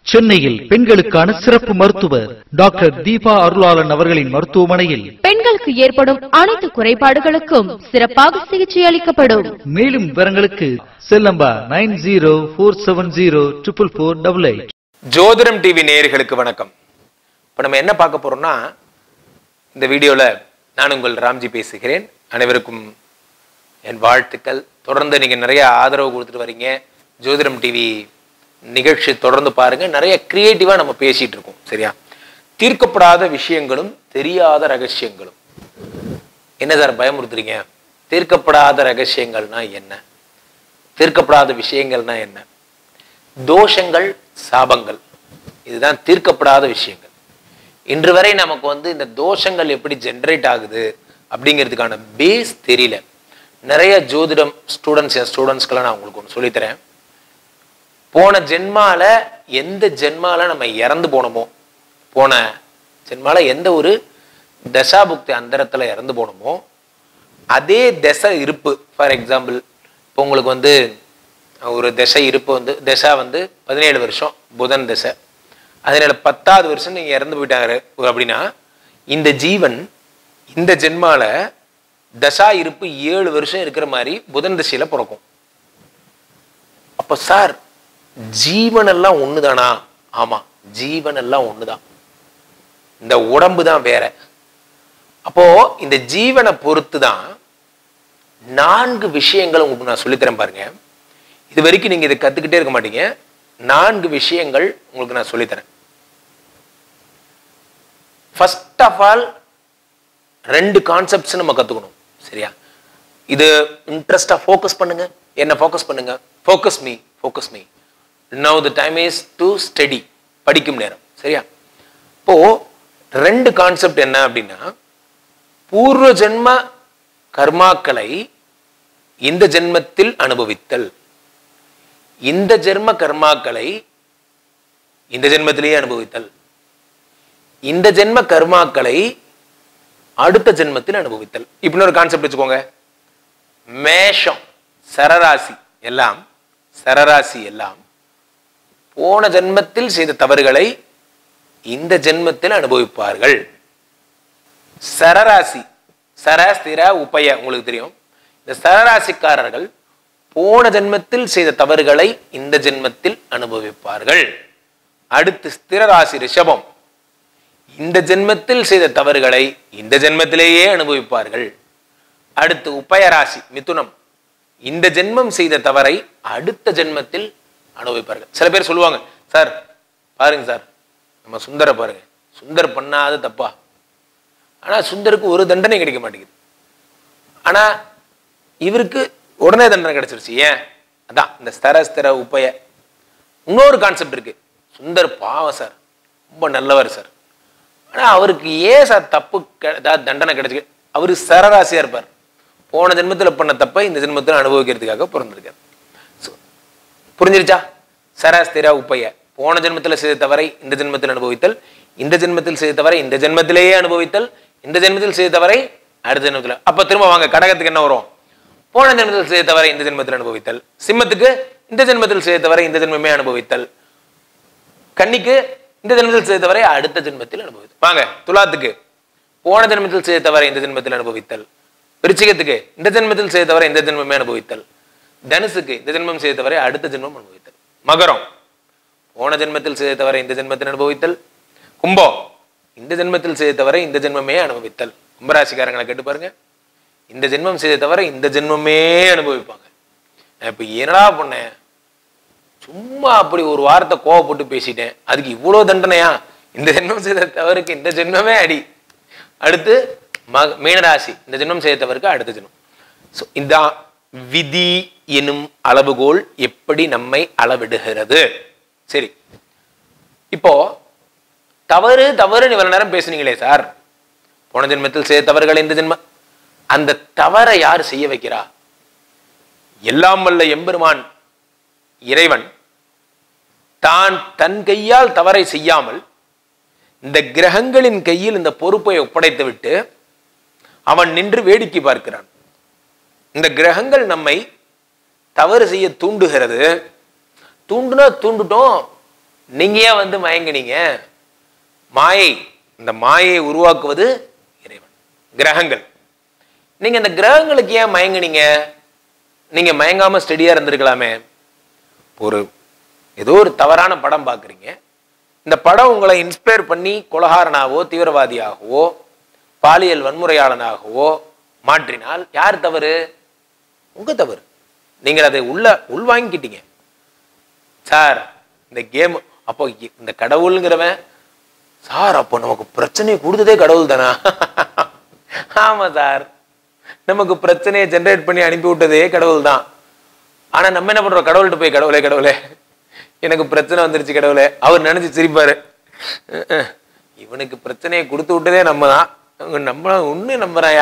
சென்னையில் பெண்களுக்கான சிறப்பு மருத்துவர் டாக்டர் தீபா அருளாளன் அவர்களின் மருத்துவமனையில் பெண்களுக்கு ஏற்படும் அனைத்து குறைபாடுகளுக்கும் சிறப்பாக சிகிச்சை அளிக்கப்படும் மேலும் விவரங்களுக்கு Chellamba nine zero four seven zero triple four double eight Jothidam TV நேயர்களுக்கு வணக்கம் இப்போ நம்ம என்ன பார்க்க போறோம்னா இந்த வீடியோவில் நான் உங்கள் ராம்ஜி பேசுகிறேன் அனைவருக்கும் என் வாழ்த்துக்கள் தொடர்ந்து நீங்கள் நிறைய ஆதரவு கொடுத்துட்டு வரீங்க ஜோதிடம் டிவி நிகழ்ச்சி தொடர்ந்து பாருங்க நிறைய கிரியேட்டிவாக நம்ம பேசிட்டு இருக்கோம் சரியா தீர்க்கப்படாத விஷயங்களும் தெரியாத ரகசியங்களும் என்ன சார் பயமுறுத்துறீங்க தீர்க்கப்படாத ரகசியங்கள்னா என்ன தீர்க்கப்படாத விஷயங்கள்னா என்ன தோஷங்கள் சாபங்கள் இதுதான் தீர்க்கப்படாத விஷயங்கள் இன்று வரை நமக்கு வந்து இந்த தோஷங்கள் எப்படி ஜென்ரேட் ஆகுது அப்படிங்கிறதுக்கான பேஸ் தெரியல நிறைய ஜோதிடம் ஸ்டூடெண்ட்ஸ் என் ஸ்டூடெண்ட்ஸ்க்கெல்லாம் நான் உங்களுக்கு ஒன்று சொல்லித்தரேன் போன ஜென்மால எந்த ஜென்மால நம்ம இறந்து போனோமோ போன ஜென்மால எந்த ஒரு தசாபுக்தி அந்தரத்துல இறந்து போனோமோ அதே தசை இருப்பு ஃபார் எக்ஸாம்பிள் இப்போ உங்களுக்கு வந்து ஒரு திசை இருப்பு வந்து திசா வந்து பதினேழு வருஷம் புதன் திசை அதனால பத்தாவது வருஷம் நீங்க இறந்து போயிட்டாரு அப்படின்னா இந்த ஜீவன் இந்த ஜென்மால தசா இருப்பு ஏழு வருஷம் இருக்கிற மாதிரி புதன் திசையில பிறக்கும் அப்ப சார் ஜீவன் எல்லாம் ஒண்ணுதானா ஆமா ஜீவன் எல்லாம் ஒண்ணுதான் இந்த உடம்பு தான் வேற அப்போ இந்த ஜீவனை பொறுத்து தான் நான்கு விஷயங்கள் உங்களுக்கு நான் சொல்லித்தரேன் பாருங்க இது வரைக்கும் நீங்க இதை கத்துக்கிட்டே இருக்க மாட்டீங்க நான்கு விஷயங்கள் உங்களுக்கு நான் சொல்லித்தரேன் ஃபர்ஸ்ட் ஆஃப் ஆல் ரெண்டு கான்செப்ட்ஸ் நம்ம கத்துக்கணும் சரியா இது இன்ட்ரெஸ்டா ஃபோக்கஸ் பண்ணுங்க என்ன ஃபோக்கஸ் பண்ணுங்க focus me focus me now the time is to study படிக்கும் நேரம் சரியா இப்போ ரெண்டு கான்செப்ட் என்ன அப்படின்னா பூர்வ ஜென்ம கர்மாக்களை இந்த ஜென்மத்தில் அனுபவித்தல் இந்த ஜென்ம கர்மாக்களை இந்த ஜென்மத்திலேயே அனுபவித்தல் இந்த ஜென்ம கர்மாக்களை அடுத்த ஜென்மத்தில் அனுபவித்தல் இப்படின்னு ஒரு கான்செப்ட் வச்சுக்கோங்க மேஷம் சரராசி எல்லாம் சரராசி எல்லாம் போன ஜென்மத்தில் செய்த தவறுகளை இந்த ஜென்மத்தில் அனுபவிப்பார்கள் சரராசி சர ஸ்திர உபய உங்களுக்கு தெரியும் இந்த சரராசிக்காரர்கள் போன ஜென்மத்தில் செய்த தவறுகளை இந்த ஜென்மத்தில் அனுபவிப்பார்கள் அடுத்து ஸ்திர ராசி ரிஷபம் இந்த ஜென்மத்தில் செய்த தவறுகளை இந்த ஜென்மத்திலேயே அனுபவிப்பார்கள் அடுத்து உபயராசி மிதுனம் இந்த ஜென்மம் செய்த தவறை அடுத்த ஜென்மத்தில் அனுபவிப்பார்கள் சில பேர் சொல்லுவாங்க சார் பாருங்க சார் நம்ம சுந்தர பாருங்க சுந்தர் பண்ணாத தப்பா ஆனா சுந்தருக்கு ஒரு தண்டனை கிடைக்க மாட்டேங்குது ஆனா இவருக்கு உடனே தண்டனை கிடைச்சிருச்சு ஏன் அதான் இந்த ஸ்தர ஸ்திர உப்பய இன்னொரு கான்செப்ட் இருக்கு சுந்தர் பாவம் சார் ரொம்ப நல்லவர் சார் ஆனா அவருக்கு ஏன் சார் தப்பு கெ- அதாவது தண்டனை கிடைச்சு அவரு சரராசியா இருப்பார் போன ஜென்மத்துல பண்ண தப்பை இந்த ஜென்மத்தில் அனுபவிக்கிறதுக்காக பிறந்திருக்கார் So, புரிஞ்சிருச்சா சராஸ்திரா உப்பைய போன ஜென்மத்துல செய்த தவறை இந்த ஜென்மத்தில் அனுபவித்தல் இந்த ஜென்மத்தில் செய்த தவறை இந்த ஜென்மத்திலேயே அனுபவித்தல் இந்த ஜென்மத்தில் செய்த தவறை அடுத்த ஜென்மத்தில் அப்ப திரும்ப வாங்க கடகத்துக்கு என்ன வரும் போன ஜென்மத்தில் செய்த தவறை இந்த ஜென்மத்தில் அனுபவித்தல் சிம்மத்துக்கு இந்த ஜென்மத்தில் செய்த தவறை இந்த ஜென்மமே அனுபவித்தல் கன்னிக்கு இந்த ஜென்மத்தில் செய்த தவறை அடுத்த ஜென்மத்தில் அனுபவித்தல் வாங்க துலாத்துக்கு போன ஜென்மத்தில் செய்த தவறை இந்த ஜென்மத்தில் அனுபவித்தல் விருச்சிகத்துக்கு இந்த ஜென்மத்தில் செய்த தவறை இந்த ஜென்மமே அனுபவித்தல் தனுசுக்கு இந்த ஜென்மம் செய்த தவறை அடுத்த ஜென்மம் அனுபவித்தல் மகரம் போன ஜென்மத்தில் செய்த தவறை இந்த ஜென்மத்தில் அனுபவித்தல் கும்பம் இந்த ஜென்மத்தில் செய்த தவறை இந்த ஜென்மமே அனுபவித்தல் கும்பராசிக்காரங்களை கேட்டு பாருங்க இந்த ஜென்மம் செய்த தவிர இந்த ஜென்மமே அனுபவிப்பாங்க நான் இப்ப என்னடா பண்ணேன் சும்மா அப்படி ஒரு வாரத்தை கோவப்பட்டு பேசிட்டேன் அதுக்கு இவ்வளவு தண்டனையா இந்த ஜென்மம் செய்த தவறுக்கு இந்த ஜென்மமே அடி அடுத்து மக மீனராசி இந்த ஜென்மம் செய்த தவறுக்கு அடுத்த ஜென்மம் ஸோ இந்த விதி எனும் அளவுகோல் எப்படி நம்மை அளவிடுகிறது சரி இப்போ தவறு தவறுன்னு இவ்வளவு நேரம் பேசுனீங்களே சார் போன ஜென்மத்தில் செய்த தவறுகள் இந்த ஜென்ம அந்த தவறை யார் செய்ய வைக்கிறா எல்லாம் வல்ல எம்பெருமான் இறைவன் தான் தன் கையால் தவறை செய்யாமல் இந்த கிரகங்களின் கையில் இந்த பொறுப்பை ஒப்படைத்து விட்டு அவன் நின்று வேடிக்கை பார்க்கிறான் இந்த கிரகங்கள் நம்மை தவறு செய்ய தூண்டுகிறது தூண்டுனா தூண்டுட்டோம் நீங்க ஏன் வந்து மயங்குனீங்க மாயை இந்த மாயையை உருவாக்குவது இறைவன் கிரகங்கள் நீங்க இந்த கிரகங்களுக்கு ஏன் மயங்குனீங்க நீங்க மயங்காம ஸ்டெடியா இருந்திருக்கலாமே ஒரு ஏதோ ஒரு தவறான படம் பார்க்குறீங்க இந்த படம் உங்களை இன்ஸ்பயர் பண்ணி கொலகாரனாகவோ தீவிரவாதியாகவோ பாலியல் வன்முறையாளனாகவோ மாற்றினால் யார் தவறு உங்க தவறு நீங்கள் அதை உள்ள உள்வாங்கிக்கிட்டீங்க சார் இந்த கேம் அப்போ இ- இந்த கடவுளுங்கிறவன் சார் அப்போ நமக்கு பிரச்சனையை கொடுத்ததே கடவுள் தானா ஆமா சார் நமக்கு பிரச்சனையை ஜெனரேட் பண்ணி அனுப்பி விட்டதே கடவுள் தான் ஆனா நம்ம என்ன பண்றோம் கடவுள்கிட்ட போய் கடவுளே கடவுளே எனக்கு பிரச்சனை வந்துருச்சு கடவுளே அவர் நினைச்சு சிரிப்பாரு அஹ் அஹ். இவனுக்கு பிரச்சனையை கொடுத்து விட்டதே நம்ம தான் நம்ம ஒண்ணு நம்புறாயா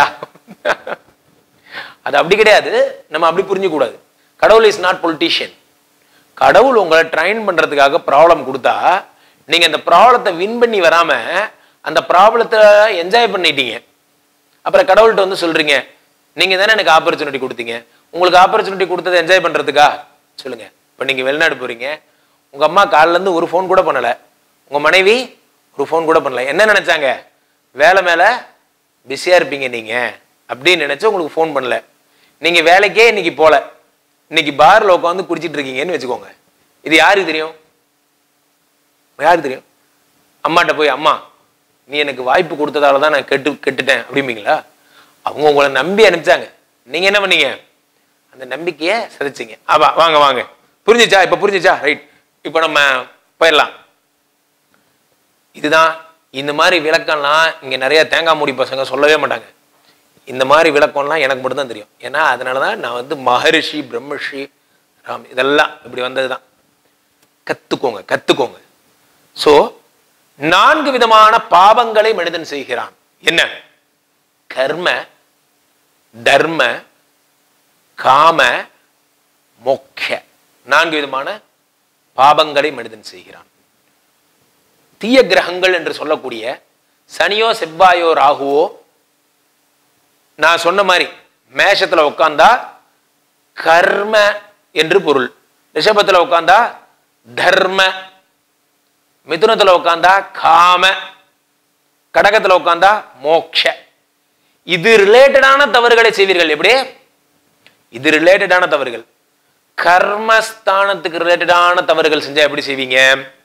அது அப்படி கிடையாது நம்ம அப்படி புரிஞ்சு கூடாது கடவுள் இஸ் நாட் பொலிட்டீஷியன் கடவுள் உங்களை ட்ரைன் பண்றதுக்காக ப்ராப்ளம் கொடுத்தா நீங்க அந்த ப்ராப்ளத்தை வின் பண்ணி வராம அந்த ப்ராப்ளத்தை என்ஜாய் பண்ணிட்டீங்க அப்புறம் கடவுள்கிட்ட வந்து சொல்றீங்க நீங்க தானே எனக்கு ஆப்பர்ச்சுனிட்டி கொடுத்தீங்க உங்களுக்கு ஆப்பர்ச்சுனிட்டி கொடுத்ததை என்ஜாய் பண்றதுக்கா சொல்லுங்க இப்போ நீங்க வெளிநாடு போறீங்க உங்க அம்மா காலைல இருந்து ஒரு ஃபோன் கூட பண்ணல உங்க மனைவி ஒரு ஃபோன் கூட பண்ணல என்ன நினைச்சாங்க வேலை மேல பிஸியா இருப்பீங்க நீங்க அப்படின்னு நினைச்சு உங்களுக்கு ஃபோன் பண்ணல நீங்க வேலைக்கே இன்னைக்கு போல இன்னைக்கு பார்ல உட்காந்து குடிச்சிட்டு இருக்கீங்கன்னு வச்சுக்கோங்க இது யாருக்கு தெரியும் யாருக்கு தெரியும் அம்மாட்ட போய் அம்மா நீ எனக்கு வாய்ப்பு கொடுத்ததால தான் நான் கெட்டு கெட்டுட்டேன் அப்படிம்பீங்களா அவங்க உங்களை நம்பி அனுப்பிச்சாங்க நீங்க என்ன பண்ணீங்க அந்த நம்பிக்கையை சிதைச்சிங்க ஆமா வாங்க வாங்க புரிஞ்சுச்சா இப்ப புரிஞ்சுச்சா ரைட் இப்ப நம்ம போயிடலாம் இதுதான் இந்த மாதிரி விளக்கம்லாம் இங்க நிறைய தேங்காய் மூடி பசங்க சொல்லவே மாட்டாங்க இந்த மாதிரி விளக்கம்லாம் எனக்கு மட்டும்தான் தெரியும் ஏன்னா அதனால தான் நான் வந்து மகரிஷி பிரம்மர்ஷி ராம் இதெல்லாம் இப்படி வந்தது தான் கத்துக்கோங்க கத்துக்கோங்க சோ நான்கு விதமான பாவங்களை மனிதன் செய்கிறான் என்ன கர்ம தர்ம காம மோக்ஷ நான்கு விதமான பாவங்களை மனிதன் செய்கிறான் தீய கிரகங்கள் என்று சொல்லக்கூடிய சனியோ செவ்வாயோ ராகுவோ நான் சொன்ன மாதிரி மேஷத்துல உட்கார்ந்தா கர்ம என்று பொருள் ரிஷபத்துல உட்கார்ந்தா தர்ம மிதுனத்துல உட்கார்ந்தா காம கடகத்துல உட்கார்ந்தா மோக்ஷ இது ரிலேட்டடான தவறுகளை செய்வீர்கள் எப்படி இது ரிலேட்டடான தவறுகள் கர்மஸ்தானத்துக்கு ரிலேட்டடான தவறுகள் செஞ்சா எப்படி செய்வீங்க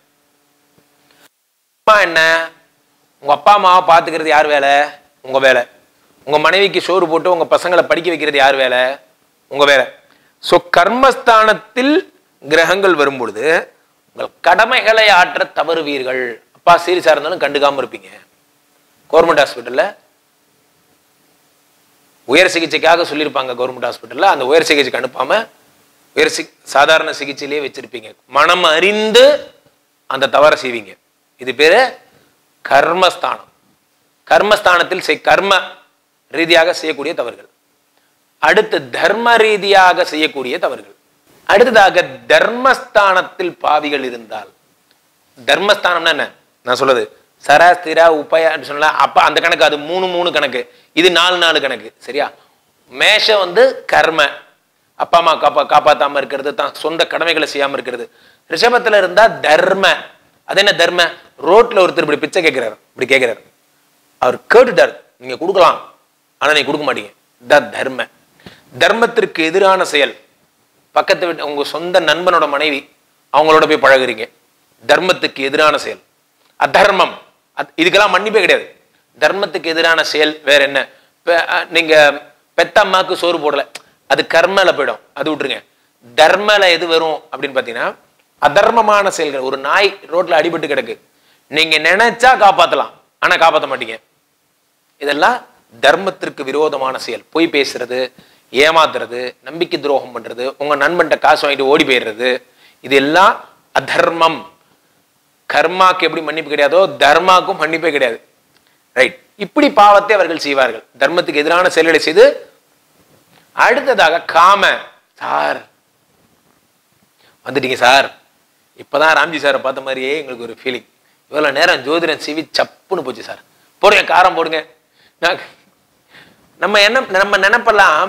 அம்மா என்ன உங்க அப்பா அம்மாவை பாத்துக்கிறது யார் வேலை உங்க வேலை உங்க மனைவிக்கு சோறு போட்டு உங்க பசங்களை படிக்க வைக்கிறது யார் வேலை உங்க வேலை சோ கர்மஸ்தானத்தில் கிரகங்கள் வரும்பொழுது உங்கள் கடமைகளை ஆற்ற தவறுவீர்கள் அப்பா சீரியஸா இருந்தாலும் கண்டுக்காம இருப்பீங்க கவர்மெண்ட் ஹாஸ்பிட்டல்ல உயர் சிகிச்சைக்காக சொல்லியிருப்பாங்க கவர்மெண்ட் ஹாஸ்பிட்டல்ல அந்த உயர் சிகிச்சைக்கு அனுப்பாம உயர் சி சாதாரண சிகிச்சையிலேயே வச்சிருப்பீங்க மனம் அறிந்து அந்த தவறை செய்வீங்க இது பேரு கர்மஸ்தானம் கர்மஸ்தானத்தில் செய் கர்ம ரீதியாக செய்யக்கூடிய தவறுகள் அடுத்து தர்ம ரீதியாக செய்யக்கூடிய தவறுகள் அடுத்ததாக தர்மஸ்தானத்தில் பாவிகள் இருந்தால் தர்மஸ்தானம்னா என்ன நான் சொல்றது சராஸ்திரா உபயான்னு சொன்னா அப்ப அந்த கணக்கு அது மூணு மூணு கணக்கு இது நாலு நாலு கணக்கு சரியா மேஷம் வந்து கர்ம அப்பா அம்மா காப்பா காப்பாத்தாம இருக்கிறது தான் சொந்த கடமைகளை செய்யாம இருக்கிறது ரிஷபத்துல இருந்தா தர்ம அது என்ன தர்ம ரோட்ல ஒருத்தர் இப்படி பிச்சை கேட்கிறாரு இப்படி கேட்கிறாரு அவர் கேட்டுட்டார் நீங்க கொடுக்கலாம் ஆனா நீங்க கொடுக்க மாட்டீங்க த தர்ம தர்மத்திற்கு எதிரான செயல் பக்கத்து வீட்டு உங்க சொந்த நண்பனோட மனைவி அவங்களோட போய் பழகுறீங்க தர்மத்துக்கு எதிரான செயல் அதர்மம் அத்- இதுக்கெல்லாம் மன்னிப்பே கிடையாது தர்மத்துக்கு எதிரான செயல் வேற என்ன பெ- அஹ், நீங்க பெத்த அம்மாக்கு சோறு போடல அது கர்மல போயிடும் அது விட்டுருங்க தர்மல எது வரும் அப்படின்னு பாத்தீங்கன்னா அதர்மமான செயல்கள் ஒரு நாய் ரோட்ல அடிபட்டு கிடக்கு நீங்க நினைச்சா காப்பாத்தலாம் ஆனா காப்பாத்த மாட்டீங்க இதெல்லாம் தர்மத்திற்கு விரோதமான செயல் பொய் பேசுறது ஏமாத்துறது நம்பிக்கை துரோகம் பண்றது உங்க நண்பன்ட்ட காசு வாங்கிட்டு ஓடி போயிடுறது இது எல்லாம் அதர்மம் கர்மாக்கு எப்படி மன்னிப்பு கிடையாதோ தர்மாக்கும் மன்னிப்பே கிடையாது ரைட் இப்படி பாவத்தை அவர்கள் செய்வார்கள் தர்மத்துக்கு எதிரான செயல்களை செய்து அடுத்ததாக காம சார் வந்துட்டீங்க சார் இப்பதான் ராம்ஜி சாரை பார்த்த மாதிரியே எங்களுக்கு ஒரு ஃபீலிங் இவ்வளவு நேரம் ஜோதிடம் சிவி சப்புன்னு போச்சு சார் போடுங்க காரம் போடுங்க நான் நம்ம என்ன நம்ம நினைப்பெல்லாம்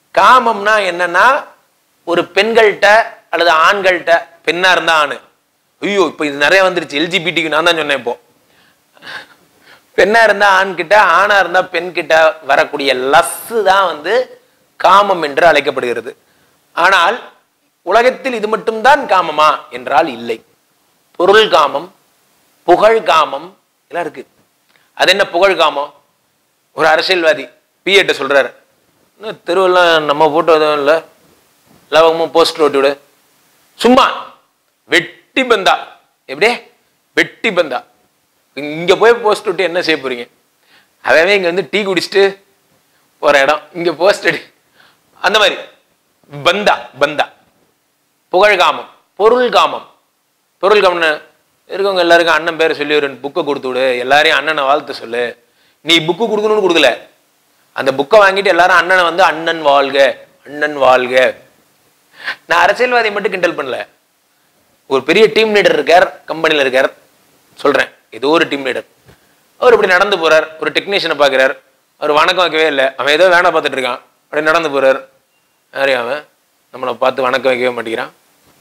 காமம்னா என்னன்னா ஒரு பெண்கள்கிட்ட அல்லது ஆண்கள்கிட்ட பெண்ணா இருந்தா ஆணு ஐயோ இப்போ இது நிறைய வந்துருச்சு எல்ஜிபிடிக்கு நான் தான் சொன்னேன் இப்போ பெண்ணா இருந்தா ஆண் கிட்ட ஆணா இருந்தா பெண் கிட்ட வரக்கூடிய லஸ் தான் வந்து காமம் என்று அழைக்கப்படுகிறது ஆனால் உலகத்தில் இது மட்டும்தான் காமமா என்றால் இல்லை பொருள் காமம் புகழ் காமம் எல்லாம் இருக்கு அது என்ன புகழ் காமம் ஒரு அரசியல்வாதி பிஎட்ட சொல்றாரு இன்னும் தெருவெல்லாம் நம்ம போட்டோ எதுவும் இல்லை லவகமும் போஸ்டர் ஓட்டி விடு சும்மா வெட்டி பந்தா எப்படி வெட்டி பந்தா இங்க போய் போஸ்ட் விட்டு என்ன செய்ய போறீங்க அவன் இங்க வந்து டீ குடிச்சிட்டு போற இடம் இங்க போஸ்ட் அடி அந்த மாதிரி பந்தா பந்தா புகழ் காமம் பொருள் காமம் பொருள் காமம்னு இருக்கவங்க எல்லாருக்கும் அண்ணன் பேரை சொல்லி ஒரு புக்கை கொடுத்து விடு எல்லாரையும் அண்ணனை வாழ்த்து சொல்லு நீ புக்கு கொடுக்கணும்னு கொடுக்கல அந்த புக்கை வாங்கிட்டு எல்லாரும் அண்ணனை வந்து அண்ணன் வாழ்க அண்ணன் வாழ்க நான் அரசியல்வாதி மட்டும் கிண்டல் பண்ணல ஒரு பெரிய டீம் லீடர் இருக்கார் கம்பெனியில் இருக்கார் சொல்றேன் ஏதோ ஒரு டீம் லீடர் அவர் இப்படி நடந்து போறார் ஒரு டெக்னீஷியனை பார்க்குறார் அவர் வணக்கம் வைக்கவே இல்லை அவன் ஏதோ வேலை பார்த்துட்டு இருக்கான் அப்படி நடந்து போறார் யாரு அவன் நம்மளை பார்த்து வணக்கம் வைக்கவே மாட்டேங்கிறான்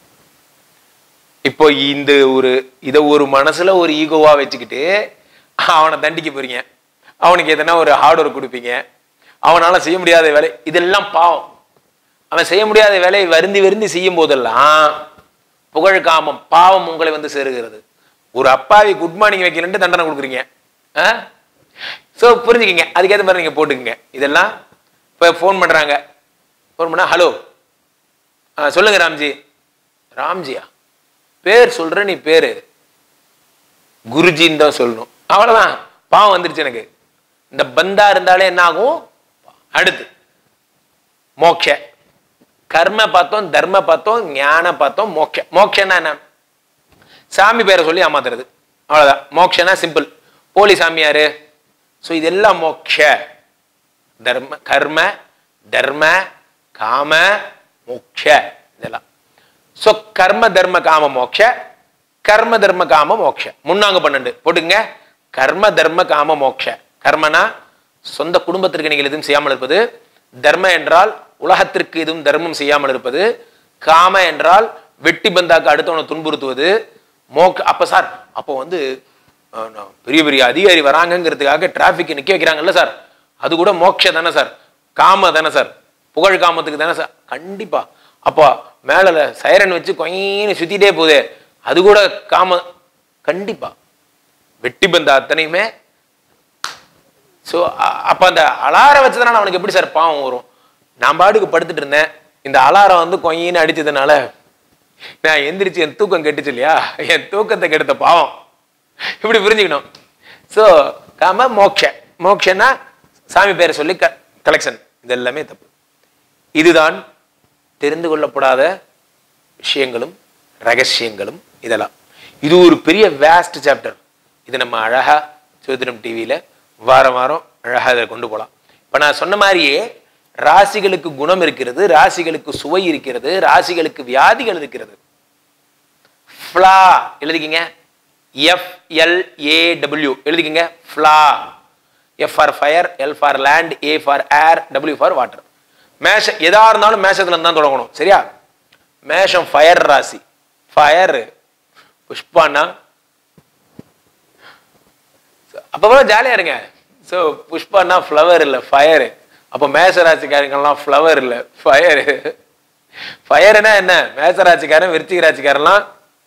இப்போ இந்த ஒரு இதை ஒரு மனசுல ஒரு ஈகோவா வச்சுக்கிட்டு அவனை தண்டிக்க போறீங்க அவனுக்கு எதனா ஒரு ஹார்ட் ஒர்க் கொடுப்பீங்க அவனால செய்ய முடியாத வேலை இதெல்லாம் பாவம் அவன் செய்ய முடியாத வேலையை வருந்தி வருந்தி செய்யும் போதெல்லாம் புகழ் காமம் பாவம் உங்களை வந்து சேருகிறது ஒரு அப்பாவி குட் மார்னிங் வைக்கலன்ட்டு தண்டனை கொடுக்குறீங்க ஸோ புரிஞ்சுக்கிங்க அதுக்கேற்ற மாதிரி நீங்கள் போட்டுக்கங்க இதெல்லாம் இப்போ ஃபோன் பண்ணுறாங்க ஃபோன் பண்ணா ஹலோ ஆ சொல்லுங்க ராம்ஜி ராம்ஜியா பேர் சொல்ற நீ பேரு குருஜின்னு தான் சொல்லணும் அவ்வளவுதான் பாவம் வந்துருச்சு எனக்கு இந்த பந்தா இருந்தாலே என்ன ஆகும் அடுத்து மோக்ஷ கர்ம பார்த்தோம் தர்ம பார்த்தோம் ஞான பார்த்தோம் மோக்ஷ மோக்ஷன்னா என்ன சாமி பேரை சொல்லி ஏமாத்துறது அவ்வளவுதான் மோக்ஷனா சிம்பிள் போலி சாமியாரு ஸோ இதெல்லாம் மோக்ஷ தர்ம கர்ம தர்ம காம மோக்ஷ இதெல்லாம் ஸோ கர்ம தர்ம காம மோக்ஷ கர்ம தர்ம காம மோக்ஷ முன்னாங்க பன்னெண்டு போட்டுங்க கர்ம தர்ம காம மோக்ஷ கர்மனா சொந்த குடும்பத்திற்கு நீங்கள் எதுவும் செய்யாமல் இருப்பது தர்ம என்றால் உலகத்திற்கு எதுவும் தர்மம் செய்யாமல் இருப்பது காம என்றால் வெட்டி பந்தாக்கு அடுத்தவனை துன்புறுத்துவது மோக் அப்ப சார் அப்போ வந்து அஹ், நான் பெரிய பெரிய அதிகாரி வராங்கங்கிறதுக்காக டிராஃபிக் நிக்க வைக்கிறாங்கல்ல சார் அது கூட மோட்ச தானே சார் காம தானே சார் புகழ் காமத்துக்கு தானே சார் கண்டிப்பா அப்போ மேல சைரன் வச்சு கொயின்னு சுத்திட்டே போகுதே அது கூட காம கண்டிப்பா வெட்டி பந்த அத்தனையுமே ஸோ அப்போ அந்த அலாரம் வச்சதுனால அவனுக்கு எப்படி சார் பாவம் வரும் நான் பாட்டுக்கு படுத்துட்டு இருந்தேன் இந்த அலாரம் வந்து கொயின்னு அடிச்சதுனால நான் எந்திரிச்சு என் தூக்கம் கெட்டுச்சு இல்லையா என் தூக்கத்தை கெடுத்த பாவம் இப்படி புரிஞ்சுக்கணும் ஸோ காம மோக்ஷ மோக்ஷன்னா சாமி பேரை சொல்லி க கலெக்ஷன் இது எல்லாமே தப்பு இதுதான் தெரிந்து கொள்ளப்படாத விஷயங்களும் ரகசியங்களும் இதெல்லாம் இது ஒரு பெரிய வேஸ்ட் சாப்டர் இது நம்ம அழகா ஜோதிடம் டிவியில வாரம் வாரம் அழகா இதை கொண்டு போகலாம் இப்போ நான் சொன்ன மாதிரியே ராசிகளுக்கு குணம் இருக்கிறது ராசிகளுக்கு சுவை இருக்கிறது ராசிகளுக்கு வியாதிகள் இருக்கிறது ஃப்ளா எழுதிக்கிங்க எஃப் எல் ஏ டபிள்யூ எழுதிக்கிங்க flaw F for fire L for land A for air W for water மேஷ எதா இருந்தாலும் மேஷத்துல இருந்து தான் தொடங்கணும் சரியா மேஷம் ஃபயர் ராசி ஃபயர் புஷ்பானா அப்போ ஜாலியா இருங்க ஸோ புஷ்பானா ஃப்ளவர் இல்லை ஃபயர் அப்போ மேஷ ராசிக்காரங்கெல்லாம் ஃப்ளவர் இல்லை ஃபயர் ஃபயர்னா என்ன மேஷ ராசிக்காரன் விருச்சிக ராசிக்காரன்லாம்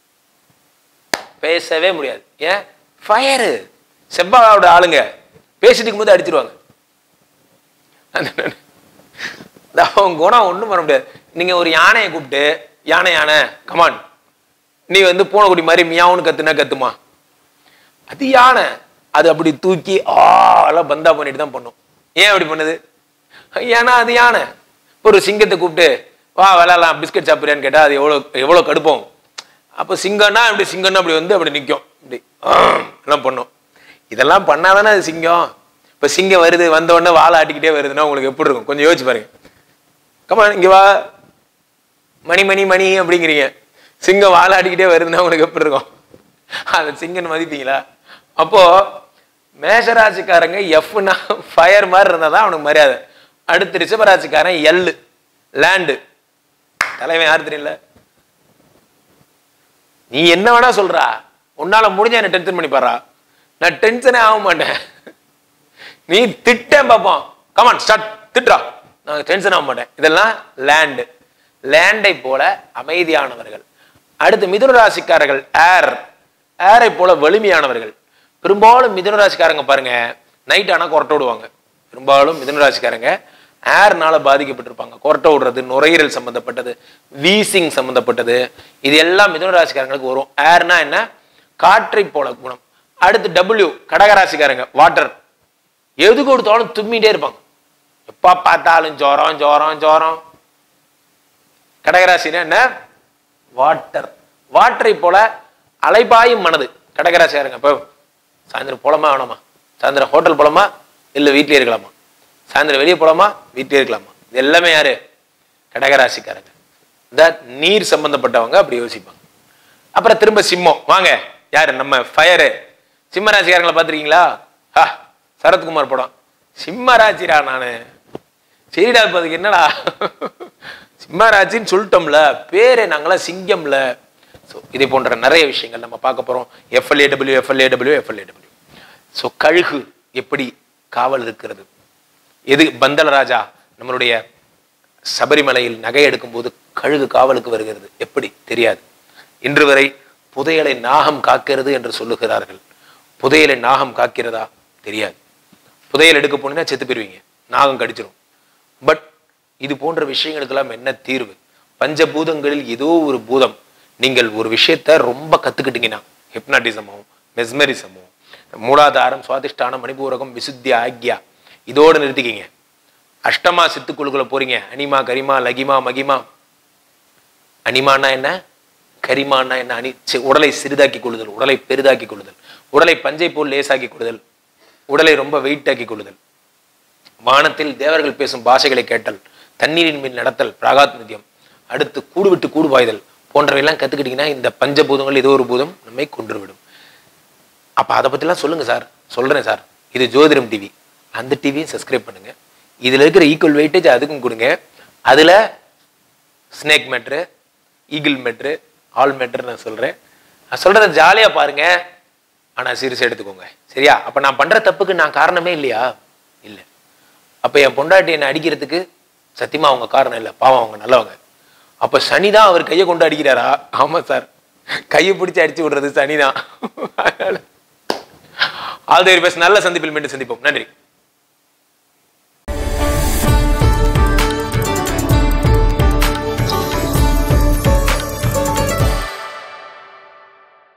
பேசவே முடியாது ஏன் ஃபயரு செவ்வாயோட ஆளுங்க பேசிட்டு இருக்கும்போது அடிச்சிருவாங்க அந்த- இந்த அவன் குணம் ஒண்ணும் பண்ண முடியாது நீங்க ஒரு யானையை கூப்பிட்டு யானை யானை கமான் நீ வந்து பூனைக்குடி மாதிரி மியாவுன்னு கத்துனா கத்துமா அது யானை அது அப்படி தூக்கி ஆ எல்லாம் பந்தா பண்ணிட்டு தான் பண்ணும் ஏன் அப்படி பண்ணுது ஏன்னா அது யானை ஒரு சிங்கத்தை கூப்பிட்டு வா விளையாடலாம் பிஸ்கட் சாப்பிட்றியான்னு கேட்டா அது எவ்வளோ எவ்வளோ கடுப்போம் அப்போ சிங்கம்னா அப்படி சிங்கம்னா அப்படி வந்து அப்படி நிற்கும் இப்படி ஆம், எல்லாம் பண்ணும் இதெல்லாம் பண்ணாதானே அது சிங்கம் இப்போ சிங்கம் வருது வந்த உடனே வாழை ஆட்டிக்கிட்டே வருதுன்னா உங்களுக்கு எப்படி இருக்கும் கொஞ்சம் யோசிச்சு பாருங்க கமா இங்க வா மணி மணி மணி அப்படிங்கிறீங்க சிங்கம் வாழை ஆட்டிக்கிட்டே வருதுன்னா உங்களுக்கு எப்படி இருக்கும் அந்த சிங்கன் மதிப்பீங்களா அப்போ மேஷராசிக்காரங்க எஃப்னா ஃபயர் மாதிரி இருந்தால் தான் அவனுக்கு மரியாதை அடுத்து ரிஷபராசிக்காரன் எல்லு லேண்டு தலைவன் யார் தெரியல நீ என்ன வேணா சொல்றா உன்னால முடிஞ்ச என்ன டென்ஷன் பண்ணி பாடுறா நான் டென்ஷனே ஆக மாட்டேன் நீ திட்டேன் பார்ப்போம் கமான் ஸ்டார்ட் திட்டுறா நான் டென்ஷன் ஆக மாட்டேன் இதெல்லாம் லேண்டு லேண்டை போல அமைதியானவர்கள் அடுத்து மிதுன ராசிக்காரர்கள் ஏர் ஏரை போல வலிமையானவர்கள் பெரும்பாலும் மிதுன ராசிக்காரங்க பாருங்க நைட் ஆனா கொரட்டை விடுவாங்க பெரும்பாலும் மிதுன ராசிக்காரங்க ஏர்னால பாதிக்கப்பட்டிருப்பாங்க கொரட்டை விடுறது நுரையீரல் சம்பந்தப்பட்டது வீசிங் சம்பந்தப்பட்டது இது எல்லாம் மிதுன ராசிக்காரங்களுக்கு வரும் ஏர்னா என்ன காற்றை போல குணம் அடுத்து டபிள்யூ கடகராசிக்காரங்க வாட்டர் எது கொடுத்தாலும் தும்மிட்டே இருப்பாங்க எப்ப பார்த்தாலும் ஜோரம் ஜோரம் ஜோரம் கடகராசினா என்ன வாட்டர் வாட்டரை போல அலைபாயும் மனது கடகராசியாருங்க இப்போ சாயந்தரம் போலாமா வேணாமா சாயந்தரம் ஹோட்டல் போலாமா இல்ல வீட்லயே இருக்கலாமா சாயந்தரம் வெளியே போலாமா வீட்லயே இருக்கலாமா இது எல்லாமே யாரு கடகராசிக்காரங்க இந்த நீர் சம்பந்தப்பட்டவங்க அப்படி யோசிப்பாங்க அப்புறம் திரும்ப சிம்மம் வாங்க யாரு நம்ம ஃபயரு சிம்ம ராசிக்காரங்களை பார்த்துருக்கீங்களா ஹா சரத்குமார் படம் சிம்ம ராசிடா நானு சரிடா இப்ப அதுக்கு என்னடா சிம்ம ராசின்னு சொல்லிட்டோம்ல பேரே நாங்களாம் சிங்கம்ல ஸோ இதே போன்ற நிறைய விஷயங்கள் நம்ம பார்க்க போறோம் எஃப்எல்ஏடபிள்யூ எஃப்எல்ஏடபிள்யூ எஃப்எல்ஏடபிள்யூ ஸோ கழுகு எப்படி காவல் இருக்கிறது எது பந்தல ராஜா நம்மளுடைய சபரிமலையில் நகை எடுக்கும்போது கழுகு காவலுக்கு வருகிறது எப்படி தெரியாது இன்று வரை புதையலை நாகம் காக்கிறது என்று சொல்லுகிறார்கள் புதையலை நாகம் காக்கிறதா தெரியாது புதையல் எடுக்க போனீங்கன்னா செத்து போயிருவீங்க நாகம் கடிச்சிடும் பட் இது போன்ற விஷயங்களுக்கெல்லாம் என்ன தீர்வு பஞ்சபூதங்களில் ஏதோ ஒரு பூதம் நீங்கள் ஒரு விஷயத்த ரொம்ப கத்துக்கிட்டீங்கன்னா ஹிப்னாட்டிசமோ மெஸ்மரிசமோ மூலாதாரம் சுவாதிஷ்டானம் மணிபூரகம் விசுத்தி ஆக்யா இதோட நிறுத்திக்கிங்க அஷ்டமா சித்துக்குழுக்குள்ள போறீங்க அனிமா கரிமா லகிமா மகிமா அனிமானா என்ன கரிமானா என்ன அணி சி- உடலை சிறிதாக்கி கொள்ளுதல் உடலை பெரிதாக்கி கொள்ளுதல் உடலை பஞ்சை போல் லேசாக்கி கொள்ளுதல் உடலை ரொம்ப வெயிட்டாக்கி கொள்ளுதல் வானத்தில் தேவர்கள் பேசும் பாஷைகளை கேட்டல் தண்ணீரின் மேல் நடத்தல் பிராகாத்மியம் அடுத்து கூடு விட்டு கூடு பாய்தல் போன்றவையெல்லாம் கத்துக்கிட்டீங்கன்னா இந்த பஞ்சபூதங்கள் ஏதோ ஒரு பூதம் நம்மை கொன்றுவிடும் அப்ப அதை பத்திலாம் சொல்லுங்க சார் சொல்றேன் சார் இது ஜோதிடம் டிவி அந்த டிவியும் சப்ஸ்கிரைப் பண்ணுங்க இதுல இருக்கிற ஈக்குவல் வெயிட்டேஜ் அதுக்கும் கொடுங்க அதுல ஸ்னேக் மேட்ரு ஈகிள் மேட்ரு ஆல் மேட்ரு நான் சொல்றேன் நான் சொல்றத ஜாலியா பாருங்க ஆனா சீரியஸ் எடுத்துக்கோங்க சரியா அப்ப நான் பண்ற தப்புக்கு நான் காரணமே இல்லையா இல்லை அப்ப என் பொண்டாட்டி என்னை அடிக்கிறதுக்கு சத்தியமா அவங்க காரணம் இல்லை பாவம் அவங்க நல்லவங்க அப்ப சனிதான் அவர் கையை கொண்டு அடிக்கிறாரா ஆமா சார் கையை பிடிச்சு அடிச்சு விடுறது சனிதான் ஆல் தேர் பெஸ்ட் நல்ல சந்திப்பில் மீண்டும் சந்திப்போம் நன்றி